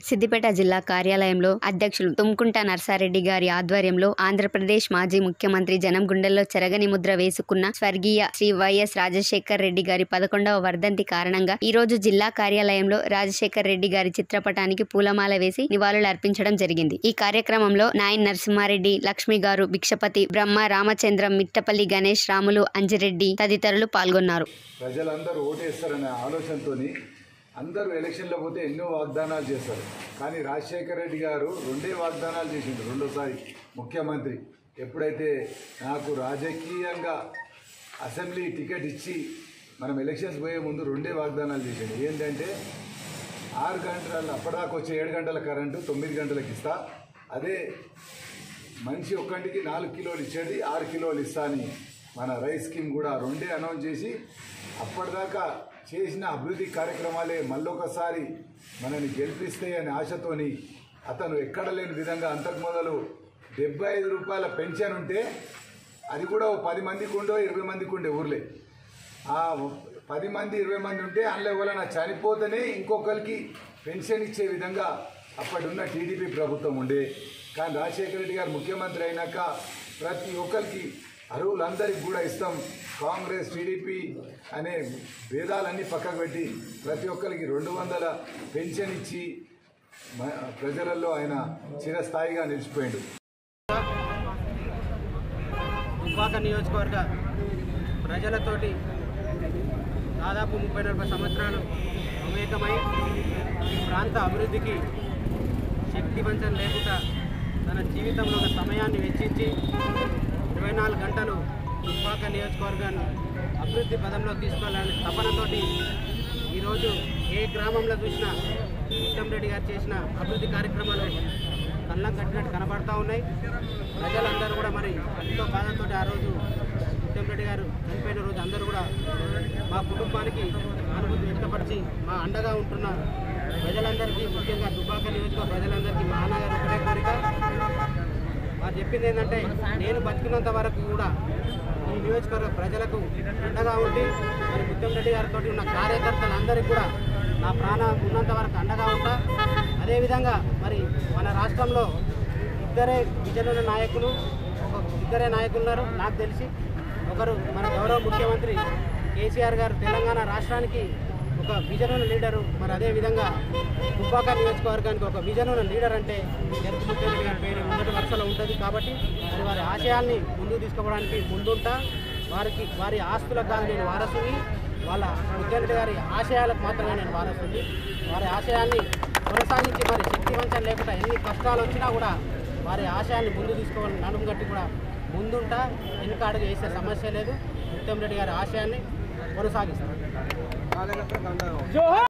సిద్దిపేట జిల్లా కార్యాలయంలో అధ్యక్షులు తుమ్కుంట నర్సారెడ్డి గారి ఆధ్వర్యంలో ఆంధ్రప్రదేశ్ మాజీ ముఖ్యమంత్రి జనం గుండెల్లో చెరగని ముద్ర వేసుకున్న స్వర్గీయ శ్రీ వైఎస్ రాజశేఖర్ రెడ్డి గారి పదకొండవ వర్ధంతి కారణంగా ఈ రోజు జిల్లా కార్యాలయంలో రాజశేఖర్ రెడ్డి గారి చిత్రపటానికి పూలమాల వేసి నివాళులు అర్పించడం జరిగింది ఈ కార్యక్రమంలో నాయన్ నరసింహారెడ్డి లక్ష్మి గారు భిక్షపతి బ్రహ్మ రామచంద్రం మిట్టపల్లి గణేష్ రాములు అంజిరెడ్డి తదితరులు పాల్గొన్నారు ప్రజలందరూ ఓటేస్తారనే ఆలోచనతోని అందరూ ఎలక్షన్లో పోతే ఎన్నో వాగ్దానాలు చేస్తారు కానీ రాజశేఖర రెడ్డి గారు రెండే వాగ్దానాలు చేసిండు రెండోసారి ముఖ్యమంత్రి ఎప్పుడైతే నాకు రాజకీయంగా అసెంబ్లీ టికెట్ ఇచ్చి మనం ఎలక్షన్స్ పోయే ముందు రెండే వాగ్దానాలు చేసిండు ఏంటంటే ఆరు గంటల అప్పటిదాకా వచ్చే ఏడు గంటల కరెంటు తొమ్మిది గంటలకు ఇస్తా అదే మనిషి ఒక్కటికి నాలుగు కిలోలు ఇచ్చేది ఆరు కిలోలు ఇస్తా అని మన రైస్ స్కీమ్ కూడా రెండే అనౌన్స్ చేసి అప్పటిదాకా చేసిన అభివృద్ధి కార్యక్రమాలే మళ్ళొకసారి మనని గెలిపిస్తాయి అనే ఆశతోని అతను ఎక్కడ లేని విధంగా అంతకు మొదలు డెబ్బై ఐదు రూపాయల పెన్షన్ ఉంటే అది కూడా ఓ పది మందికి ఉండో ఇరవై మందికి ఉండే ఊర్లే ఆ పది మంది ఇరవై మంది ఉంటే అందులో ఎవరైనా చనిపోతేనే ఇంకొకరికి పెన్షన్ ఇచ్చే విధంగా అప్పటిన్న టీడీపీ ప్రభుత్వం ఉండే కానీ రాజశేఖర రెడ్డి గారు ముఖ్యమంత్రి అయినాక ప్రతి ఒక్కరికి అర్హులందరికీ కూడా ఇస్తాం కాంగ్రెస్ టీడీపీ అనే భేదాలన్నీ పక్కకు పెట్టి ప్రతి ఒక్కరికి రెండు వందల పెన్షన్ ఇచ్చి మ- ప్రజలలో ఆయన చిరస్థాయిగా నిలిచిపోయాడు దుబ్బాక నియోజకవర్గ ప్రజలతోటి దాదాపు ముప్పై నలభై సంవత్సరాలు మమేకమై ఈ ప్రాంత అభివృద్ధికి శక్తి వంచన లేకుండా తన జీవితంలో ఉన్న సమయాన్ని వెచ్చించి ఇరవై నాలుగు గంటలు దుబ్బాక నియోజకవర్గాన్ని అభివృద్ధి పదంలో తీసుకోవాలనే తపనతోటి ఈరోజు ఏ గ్రామంలో చూసినా రెడ్డి గారు చేసిన అభివృద్ధి కార్యక్రమాలు కళ్ళం కట్టినట్టు కనబడతా ఉన్నాయి ప్రజలందరూ కూడా మరి ఎంతో బాధతో ఆ రోజు రెడ్డి గారు చనిపోయిన రోజు అందరూ కూడా మా కుటుంబానికి అనుభూతి వ్యక్తపరిచి మా అండగా ఉంటున్న ప్రజలందరికీ ముఖ్యంగా దుబ్బాక నియోజకవర్గ ప్రజలందరికీ మా అన్నగారు ఒకటే కోరిక వారు చెప్పింది ఏంటంటే నేను బతికినంత వరకు కూడా ఈ నియోజకవర్గ ప్రజలకు అండగా ఉండి మరి ముత్యంరెడ్డి గారితో ఉన్న కార్యకర్తలందరికీ కూడా నా ప్రాణం ఉన్నంత వరకు అండగా ఉంటా అదేవిధంగా మరి మన రాష్ట్రంలో ఇద్దరే విజనుల నాయకులు ఒక ఇద్దరే నాయకులు ఉన్నారు నాకు తెలిసి ఒకరు మన గౌరవ ముఖ్యమంత్రి కేసీఆర్ గారు తెలంగాణ రాష్ట్రానికి ఒక విజన్ ఉన్న లీడరు మరి అదే విధంగా దుబ్బాక నియోజకవర్గానికి ఒక విజన్ ఉన్న లీడర్ అంటే జరుపు ముఖ్యమంత్రి గారి పేరు మొదటి వరుసలో ఉంటుంది కాబట్టి మరి వారి ఆశయాల్ని ముందుకు తీసుకోవడానికి ముందుంటా వారికి వారి ఆస్తులకు కాదు నేను వారసుని వాళ్ళ ముఖ్యమంత్రి గారి ఆశయాలకు మాత్రమే నేను వారసుని వారి ఆశయాన్ని కొనసాగించి మరి శక్తి వంచన లేకుండా ఎన్ని కష్టాలు వచ్చినా కూడా వారి ఆశయాన్ని ముందు తీసుకోవాలని నడుము గట్టి కూడా ముందుంటా వెనుక అడుగు వేసే సమస్య లేదు ముత్యం రెడ్డి గారి ఆశయాన్ని కొనసాగిస్తాం